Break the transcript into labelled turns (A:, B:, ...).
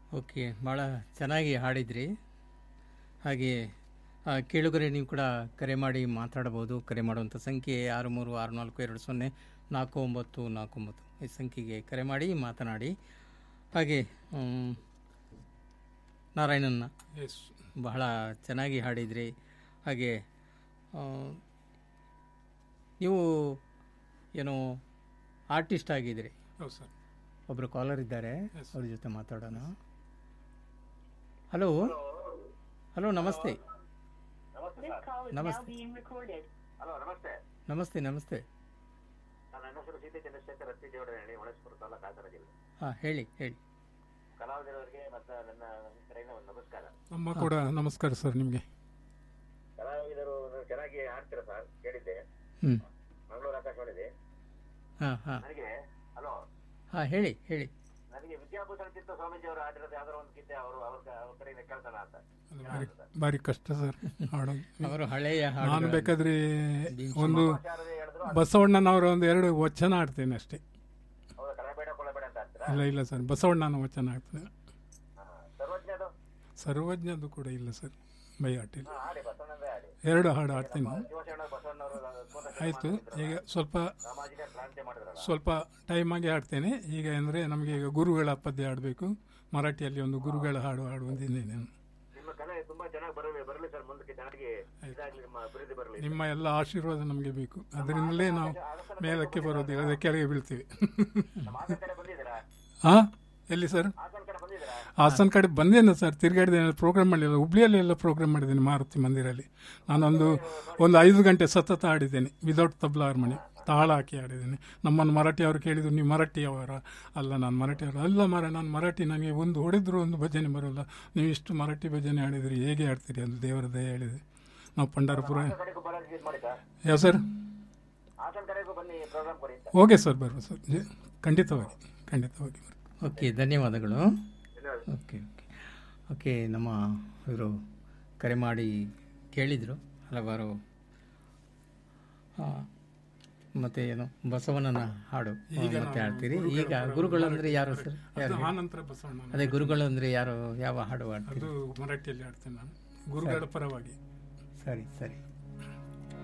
A: Okay ಭಾಳ ಚೆನ್ನಾಗಿ ಹಾಡಿದ್ರಿ ಹಾಗೆ ಆ, ಕೇಳುಗರೆ ನೀವು ಕೂಡ ಕರೆ ಮಾಡಿ ಮಾತಾಡಬಹುದು ಕರೆ ಮಾಡುವಂಥ ಸಂಖ್ಯೆ ಆರು ಮೂರು ಆರು ನಾಲ್ಕು ಎರಡು ಸೊನ್ನೆ ನಾಲ್ಕು ಒಂಬತ್ತು ನಾಲ್ಕು ಒಂಬತ್ತು ಈ ಸಂಖ್ಯೆಗೆ ಕರೆ ಮಾಡಿ ಮಾತನಾಡಿ ಹಾಗೆ ಮ್, ನಾರಾಯಣನ್ನ
B: ಎಸ್
A: ಬಹಳ ಚೆನ್ನಾಗಿ ಹಾಡಿದ್ರಿ ಹಾಗೆ ಆ, ನೀವು ಏನೋ ಆರ್ಟಿಸ್ಟ್ ಆಗಿದ್ರಿ
B: ಹೌದು ಸರ್
A: ಒಬ್ಬರು ಕಾಲರ್ ಇದ್ದಾರೆ
B: Yes.
A: ಅವ್ರ ಜೊತೆ ಮಾತಾಡೋಣ ಹಲೋ ಹಲೋ ನಮಸ್ತೆ
C: This call is
A: Namaste.
C: now being recorded.
D: Hello ನಮಸ್ತೆ
A: ನಮಸ್ತೆ ನಮಸ್ತೆ
D: ನನ್ನ ಹೆಸರು ಸೀತೆ ಚಂದ್ರಶೇಖರ್ ಅತ್ತಿ ದೇವರ ಹೇಳಿ ಹೊಳಸ್ಪುರ ತಾಲೂಕು ಹಾಸನ ಜಿಲ್ಲೆ
A: ಹಾಂ ಹೇಳಿ ಹೇಳಿ
D: ಕಲಾವಿದರವರಿಗೆ ಮತ್ತು ನನ್ನ ಕಡೆಯಿಂದ ಒಂದು ನಮಸ್ಕಾರ
B: ನಮ್ಮ ಕೂಡ ನಮಸ್ಕಾರ ಸರ್ ನಿಮಗೆ
D: ಕಲಾವಿದರು ಚೆನ್ನಾಗಿ ಹಾಡ್ತೀರ ಸರ್ ಕೇಳಿದ್ದೆ
A: ಹ್ಞೂ
D: ಮಂಗಳೂರು ಆಕಾಶವಾಣಿದೆ
A: ಹಾಂ ಹಾಂ
D: ನನಗೆ ಹಲೋ
A: ಹಾಂ ಹೇಳಿ ಹೇಳಿ
D: ನನಗೆ ವಿದ್ಯಾಭೂಷಣ ಚಿತ್ತ ಸ್ವಾಮೀಜಿ ಅವರು ಹಾಡಿರೋದು ಯಾವ್ದಾರ ಒಂದು ಗೀತೆ ಅವರು ಅವ್ರ ಅವ್ರ ಕಡೆಯಿಂದ ಕೇಳ್ತಾನ ಅಂತ
B: ಅದು ಭಾರಿ ಭಾರಿ ಕಷ್ಟ ಸರ್ ಹಾಡೋದು
A: ಅವರು ಹಳೆಯ
B: ನಾನು
A: ಹಾಡುಗಳನ್ನು-
B: ಬೇಕಾದ್ರೆ ಒಂದು
D: ಶಾರದೆ ಹೇಳಿದ್ರು
B: ಬಸವಣ್ಣನವರ ಒಂದು ಎರಡು ವಚನ ಆಡ್ತೇನೆ ಅಷ್ಟೇ
D: ಹೌದು ಕಳಬೇಡ ಕೊಳಬೇಡ ಅಂತ ಹಾಡ್ತೀರಾ
B: ಇಲ್ಲ ಇಲ್ಲ ಸರ್ ಬಸವಣ್ಣನ ವಚನ ಆಗ್ತದೆ
D: ಹಾ, ಸರ್ವಜ್ಞದು
B: ಸರ್ವಜ್ಞದ್ದು ಕೂಡ ಇಲ್ಲ ಸರ್ ಬೈ ಆಟಿಲ್ಲ
D: ಹಾ, ಹಾಡಿ ಬಸವಣ್ಣಂದೇ ಹಾಡಿ
B: ಎರಡು ಹಾಡು ಆಡ್ತೀನಿ
D: ಶಿವಶರಣ ಬಸವಣ್ಣವರು ಅದ್ಭುತ ಸಿನಿಮಾ
B: ಆಯಿತು
D: ಮಾಡಿದ್ರು.
B: ಈಗ ಸ್ವಲ್ಪ
D: ಸಾಮಾಜಿಕ ಕ್ರಾಂತಿ ಮಾಡಿದ್ರಲ್ಲ
B: ಸ್ವಲ್ಪ ಟೈಮ್ ಆಗಿ ಹಾಡ್ತೇನೆ ಈಗ ಅಂದರೆ ನಮಗೆ ಈಗ ಗುರುಗಳ ಪದ್ಯ ಆಡಬೇಕು ಮರಾಠಿಯಲ್ಲಿ ಒಂದು ಗುರುಗಳ ಹಾಡು ಹಾಡುವಂತಿದ್ದೇನೆ ನಾನು
D: ನಿಮ್ಮ ಕಲೆ ತುಂಬಾ ಚೆನ್ನಾಗಿ ಬರಲಿ ಬರಲಿ ಸರ್ ಮುಂದಕ್ಕೆ ಚೆನ್ನಾಗಿ ಇದಾಗ್ಲಿ ನಿಮ್ಮ ಅಭಿವೃದ್ಧಿ ಬರಲಿ
B: ನಿಮ್ಮ ಎಲ್ಲ ಆಶೀರ್ವಾದ ನಮಗೆ ಬೇಕು ಅದರಿಂದಲೇ ನಾವು ಮೇಲಕ್ಕೆ ಬರೋದು ಅದೇ ಕೆಳಗೆ ಬೀಳ್ತೀವಿ
D: ನಮ್ಮ ಹಾಸನ ಕಡೆ ಬಂದಿದ್ದೀರಾ
B: ಹಾ ಎಲ್ಲಿ ಸರ್
D: ಹಾಸನ ಕಡೆ ಬಂದಿದ್ದೀರಾ
B: ಹಾಸನ ಕಡೆ ಬಂದೇನೆ ಸರ್ ತಿರುಗಾಡಿದ್ದೇನೆ ಪ್ರೋಗ್ರಾಮ್ ಮಾಡಲಿಲ್ಲ ಹುಬ್ಳಿಯಲ್ಲಿ ಎಲ್ಲ ಪ್ರೋಗ್ರಾಮ್ ಮಾಡಿದ್ದೇನೆ ಮಾರುತಿ ಮಂದಿರಲ್ಲಿ ನಾನೊಂದು ಒಂದು ಐದು ಗಂಟೆ ಸತತ ಆಡಿದ್ದೇನೆ ವಿದೌಟ್ ತಬ್ಲಾ ಹಾರ್ಮೋನಿ ತಾಳ ಹಾಕಿ ಆಡಿದ್ದೇನೆ ನಮ್ಮನ್ನು ಮರಾಠಿ ಅವರು ಕೇಳಿದ್ರು ನೀವು ಮರಾಠಿಯವರ ಅಲ್ಲ ನಾನು ಮರಾಠಿಯವರು ಅಲ್ಲ ಮರ ನಾನು ಮರಾಠಿ ನನಗೆ ಒಂದು ಹೊಡೆದ್ರು ಒಂದು ಭಜನೆ ಬರೋಲ್ಲ ನೀವು ಇಷ್ಟು ಮರಾಠಿ ಭಜನೆ ಆಡಿದ್ರಿ ಹೇಗೆ ಆಡ್ತೀರಿ ಅದು ದೇವರ ದಯ ಹೇಳಿದೆ ನಾವು ಪಂಡರಪುರ
D: ಹಾಸನ ಕಡೆಗೂ ಬರೋಕೆ ಇದು ಮಾಡಿ ಸರ್
B: ಯಾವ ಸರ್
D: ಹಾಸನ ಕಡೆಗೂ ಬನ್ನಿ ಪ್ರೋಗ್ರಾಮ್ ಕೊಡಿ ಅಂತ
B: ಓಕೆ ಸರ್ ಬರುವ ಸರ್ ಜೆ- ಖಂಡಿತವಾಗಿ ಖಂಡಿತವಾಗಿ ಬರ್ತೀನಿ.
A: ಓಕೆ ಧನ್ಯವಾದಗಳು
D: ಧನ್ಯವಾದ
A: ಓಕೆ ಓಕೆ ಓಕೆ ನಮ್ಮ ಇವರು ಕರೆ ಮಾಡಿ ಕೇಳಿದರು ಹಲವಾರು ಆ, ಮತ್ತೆ ಏನು ಬಸವಣ್ಣನ ಹಾಡು ಆ, ಮತ್ತೆ ಹಾಡ್ತೀರಿ ಈಗ ಗುರುಗಳು ಅಂದರೆ ಯಾರು ಸರ್ ಯಾರು
B: ಅದು ಆನಂತರ ಬಸವಣ್ಣ
A: ಅದೇ ಗುರುಗಳು ಅಂದರೆ ಯಾರು ಯಾವ ಹಾಡು ಹಾಡ್ತೀರಿ
B: ಅದು ಮರಾಠಿಯಲ್ಲಿ ಆಡ್ತೇನೆ ನಾನು ಗುರುಗಳ ಪರವಾಗಿ
A: ಸರಿ ಸರಿ